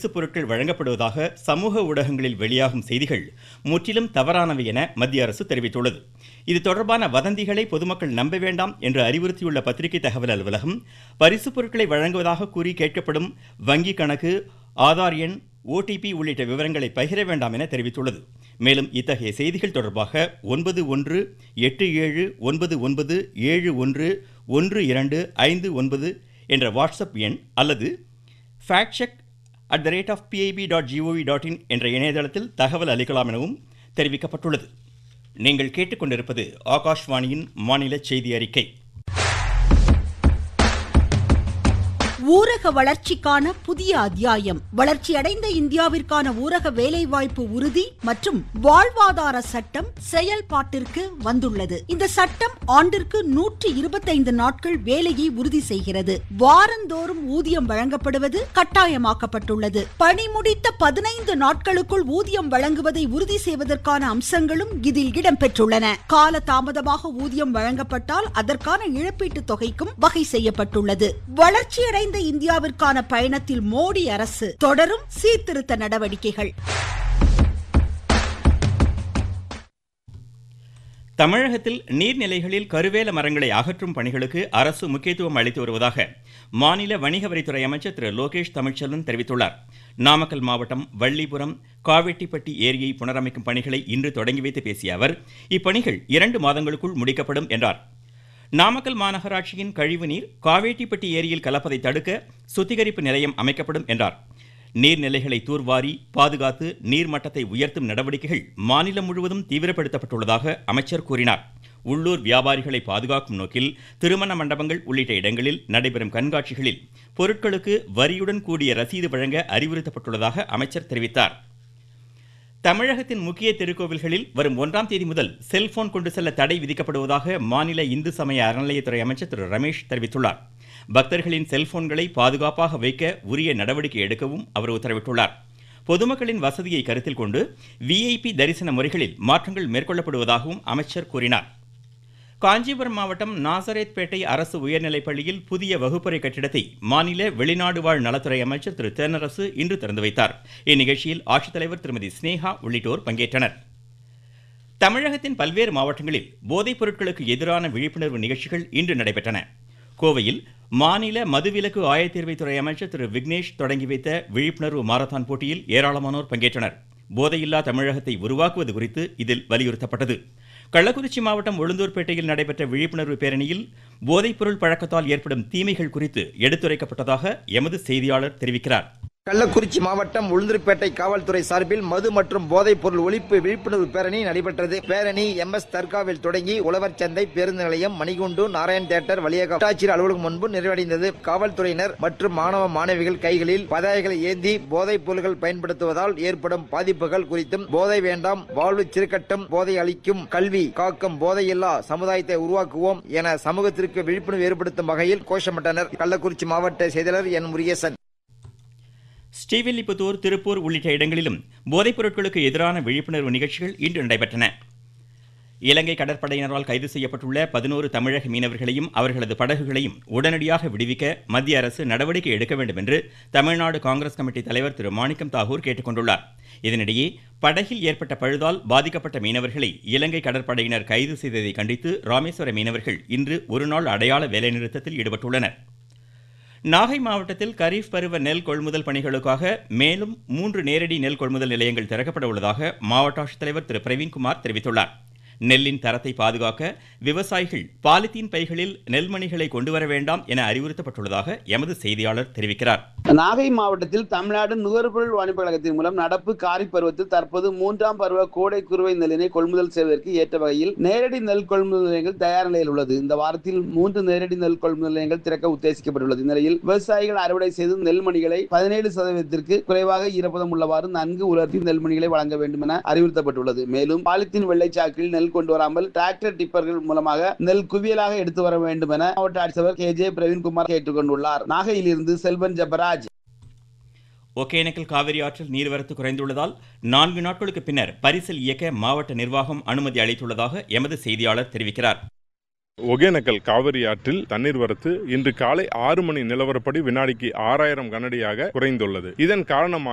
பரிசு பொருட்கள் வழங்கப்படுவதாக சமூக ஊடகங்களில் வெளியாகும் செய்திகள் முற்றிலும் தவறானவை என மத்திய அரசு தெரிவித்துள்ளது இது தொடர்பான வதந்திகளை பொதுமக்கள் நம்ப வேண்டாம் என்று அறிவுறுத்தியுள்ள பத்திரிகை தகவல் அலுவலகம் பரிசு பொருட்களை வழங்குவதாக கூறி கேட்கப்படும் வங்கி கணக்கு ஆதார் எண் ஓடிபி உள்ளிட்ட விவரங்களை பகிர வேண்டாம் என தெரிவித்துள்ளது மேலும் இத்தகைய செய்திகள் தொடர்பாக ஒன்பது ஒன்று எட்டு ஏழு ஒன்பது ஒன்பது ஏழு ஒன்று ஒன்று இரண்டு ஐந்து ஒன்பது என்ற வாட்ஸ்அப் எண் அல்லது fact check at the rate of PIB dot GOV dot in என்ற இணையதளத்தில் தகவல் அளிக்கலாம் எனவும் தெரிவிக்கப்பட்டுள்ளது நீங்கள் கேட்டுக்கொண்டிருப்பது ஆகாஷ்வாணியின் மாநில செய்தி அறிக்கை ஊரக வளர்ச்சிக்கான புதிய அத்தியாயம் வளர்ச்சியடைந்த இந்தியாவிற்கான ஊரக வேலைவாய்ப்பு உறுதி மற்றும் வாழ்வாதார சட்டம் செயல்பாட்டிற்கு வந்துள்ளது இந்த சட்டம் ஆண்டிற்கு நூற்றி இருபத்தைந்து நாட்கள் வேலையை உறுதி செய்கிறது வாரந்தோறும் ஊதியம் வழங்கப்படுவது கட்டாயமாக்கப்பட்டுள்ளது பணி முடித்த பதினைந்து நாட்களுக்குள் ஊதியம் வழங்குவதை உறுதி செய்வதற்கான அம்சங்களும் இதில் இடம்பெற்றுள்ளன கால தாமதமாக ஊதியம் வழங்கப்பட்டால் அதற்கான இழப்பீட்டு தொகைக்கும் வகை செய்யப்பட்டுள்ளது வளர்ச்சியடைந்த வளர்ந்த இந்தியாவிற்கான பயணத்தில் மோடி அரசு தொடரும் சீர்திருத்த நடவடிக்கைகள் தமிழகத்தில் நீர்நிலைகளில் கருவேல மரங்களை அகற்றும் பணிகளுக்கு அரசு முக்கியத்துவம் அளித்து வருவதாக மாநில வணிக வரித்துறை அமைச்சர் திரு லோகேஷ் தமிழ்ச்செல்வன் தெரிவித்துள்ளார் நாமக்கல் மாவட்டம் வள்ளிபுரம் காவெட்டிப்பட்டி ஏரியை புனரமைக்கும் பணிகளை இன்று தொடங்கி வைத்து பேசிய அவர் இப்பணிகள் இரண்டு மாதங்களுக்குள் முடிக்கப்படும் என்றார் நாமக்கல் மாநகராட்சியின் கழிவுநீர் காவேட்டிப்பட்டி ஏரியில் கலப்பதை தடுக்க சுத்திகரிப்பு நிலையம் அமைக்கப்படும் என்றார் நீர்நிலைகளை தூர்வாரி பாதுகாத்து நீர்மட்டத்தை உயர்த்தும் நடவடிக்கைகள் மாநிலம் முழுவதும் தீவிரப்படுத்தப்பட்டுள்ளதாக அமைச்சர் கூறினார் உள்ளூர் வியாபாரிகளை பாதுகாக்கும் நோக்கில் திருமண மண்டபங்கள் உள்ளிட்ட இடங்களில் நடைபெறும் கண்காட்சிகளில் பொருட்களுக்கு வரியுடன் கூடிய ரசீது வழங்க அறிவுறுத்தப்பட்டுள்ளதாக அமைச்சர் தெரிவித்தார் தமிழகத்தின் முக்கிய திருக்கோவில்களில் வரும் ஒன்றாம் தேதி முதல் செல்போன் கொண்டு செல்ல தடை விதிக்கப்படுவதாக மாநில இந்து சமய அறநிலையத்துறை அமைச்சர் திரு ரமேஷ் தெரிவித்துள்ளார் பக்தர்களின் செல்போன்களை பாதுகாப்பாக வைக்க உரிய நடவடிக்கை எடுக்கவும் அவர் உத்தரவிட்டுள்ளார் பொதுமக்களின் வசதியை கருத்தில் கொண்டு விஐபி தரிசன முறைகளில் மாற்றங்கள் மேற்கொள்ளப்படுவதாகவும் அமைச்சர் கூறினார் காஞ்சிபுரம் மாவட்டம் நாசரேத்பேட்டை அரசு உயர்நிலைப் பள்ளியில் புதிய வகுப்பறை கட்டிடத்தை மாநில வெளிநாடு வாழ் நலத்துறை அமைச்சர் திரு தென்னரசு இன்று திறந்து வைத்தார் இந்நிகழ்ச்சியில் ஆட்சித்தலைவர் திருமதி ஸ்னேகா உள்ளிட்டோர் பங்கேற்றனர் தமிழகத்தின் பல்வேறு மாவட்டங்களில் போதைப் பொருட்களுக்கு எதிரான விழிப்புணர்வு நிகழ்ச்சிகள் இன்று நடைபெற்றன கோவையில் மாநில மதுவிலக்கு ஆயத்தீர்வைத்துறை அமைச்சர் திரு விக்னேஷ் தொடங்கி வைத்த விழிப்புணர்வு மாரத்தான் போட்டியில் ஏராளமானோர் பங்கேற்றனர் போதையில்லா தமிழகத்தை உருவாக்குவது குறித்து இதில் வலியுறுத்தப்பட்டது கள்ளக்குறிச்சி மாவட்டம் உளுந்தூர்பேட்டையில் நடைபெற்ற விழிப்புணர்வு பேரணியில் போதைப்பொருள் பழக்கத்தால் ஏற்படும் தீமைகள் குறித்து எடுத்துரைக்கப்பட்டதாக எமது செய்தியாளர் தெரிவிக்கிறார் கள்ளக்குறிச்சி மாவட்டம் உளுந்தூர்பேட்டை காவல்துறை சார்பில் மது மற்றும் போதைப் பொருள் ஒழிப்பு விழிப்புணர்வு பேரணி நடைபெற்றது பேரணி எம் எஸ் தர்காவில் தொடங்கி உழவர் சந்தை பேருந்து நிலையம் மணிகுண்டு நாராயண் தேட்டர் வழியாக ஆட்சியர் அலுவலகம் முன்பு நிறைவடைந்தது காவல்துறையினர் மற்றும் மாணவ மாணவிகள் கைகளில் பதாகைகளை ஏந்தி போதைப் பொருள்கள் பயன்படுத்துவதால் ஏற்படும் பாதிப்புகள் குறித்தும் போதை வேண்டாம் வாழ்வு சிறுக்கட்டும் போதை அளிக்கும் கல்வி காக்கும் போதையில்லா சமுதாயத்தை உருவாக்குவோம் என சமூகத்திற்கு விழிப்புணர்வு ஏற்படுத்தும் வகையில் கோஷமிட்டனர் கள்ளக்குறிச்சி மாவட்ட செயலாளர் என் முருகேசன் ஸ்ரீவில்லிபுத்தூர் திருப்பூர் உள்ளிட்ட இடங்களிலும் போதைப் பொருட்களுக்கு எதிரான விழிப்புணர்வு நிகழ்ச்சிகள் இன்று நடைபெற்றன இலங்கை கடற்படையினரால் கைது செய்யப்பட்டுள்ள பதினோரு தமிழக மீனவர்களையும் அவர்களது படகுகளையும் உடனடியாக விடுவிக்க மத்திய அரசு நடவடிக்கை எடுக்க வேண்டும் என்று தமிழ்நாடு காங்கிரஸ் கமிட்டி தலைவர் திரு மாணிக்கம் தாகூர் கேட்டுக்கொண்டுள்ளார் இதனிடையே படகில் ஏற்பட்ட பழுதால் பாதிக்கப்பட்ட மீனவர்களை இலங்கை கடற்படையினர் கைது செய்ததை கண்டித்து ராமேஸ்வர மீனவர்கள் இன்று ஒருநாள் அடையாள வேலைநிறுத்தத்தில் ஈடுபட்டுள்ளனர் நாகை மாவட்டத்தில் கரீஃப் பருவ நெல் கொள்முதல் பணிகளுக்காக மேலும் மூன்று நேரடி நெல் கொள்முதல் நிலையங்கள் திறக்கப்பட உள்ளதாக மாவட்ட ஆட்சித்தலைவர் திரு பிரவீன்குமார் தெரிவித்துள்ளார் நெல்லின் தரத்தை பாதுகாக்க விவசாயிகள் பாலித்தீன் பைகளில் நெல்மணிகளை கொண்டு வர வேண்டாம் என அறிவுறுத்தப்பட்டுள்ளதாக எமது செய்தியாளர் தெரிவிக்கிறார் நாகை மாவட்டத்தில் தமிழ்நாடு நுகர்பொருள் வாணிப கழகத்தின் மூலம் நடப்பு காரி பருவத்தில் தற்போது மூன்றாம் பருவ கோடை குறுவை நெல்லினை கொள்முதல் செய்வதற்கு ஏற்ற வகையில் நேரடி நெல் கொள்முதல் நிலையங்கள் தயார் நிலையில் உள்ளது இந்த வாரத்தில் மூன்று நேரடி நெல் கொள்முதல் நிலையங்கள் திறக்க உத்தேசிக்கப்பட்டுள்ளது இந்நிலையில் விவசாயிகள் அறுவடை செய்து நெல்மணிகளை பதினேழு சதவீதத்திற்கு குறைவாக ஈரப்பதம் உள்ளவாறு நன்கு உலர்த்தி நெல்மணிகளை வழங்க வேண்டும் என அறிவுறுத்தப்பட்டுள்ளது மேலும் பாலித்தீன் வெள்ளைச்சாக்கில் நெல் கொண்டு வராமல் டிராக்டர் டிப்பர்கள் மூலமாக நெல் குவியலாக எடுத்து வர வேண்டும் என மாவட்ட ஆட்சியர் கே ஜே பிரவீன்குமார் கேட்டுக்கொண்டுள்ளார் நாகையிலிருந்து செல்வன் ஜபராஜ் ஒகேனக்கல் காவிரி ஆற்றில் நீர்வரத்து குறைந்துள்ளதால் நான்கு நாட்களுக்கு பின்னர் பரிசல் இயக்க மாவட்ட நிர்வாகம் அனுமதி அளித்துள்ளதாக எமது செய்தியாளர் தெரிவிக்கிறார் ஒகேனக்கல் காவிரி ஆற்றில் தண்ணீர் வரத்து இன்று காலை ஆறு மணி நிலவரப்படி வினாடிக்கு ஆறாயிரம் கனடியாக குறைந்துள்ளது இதன் காரணமாக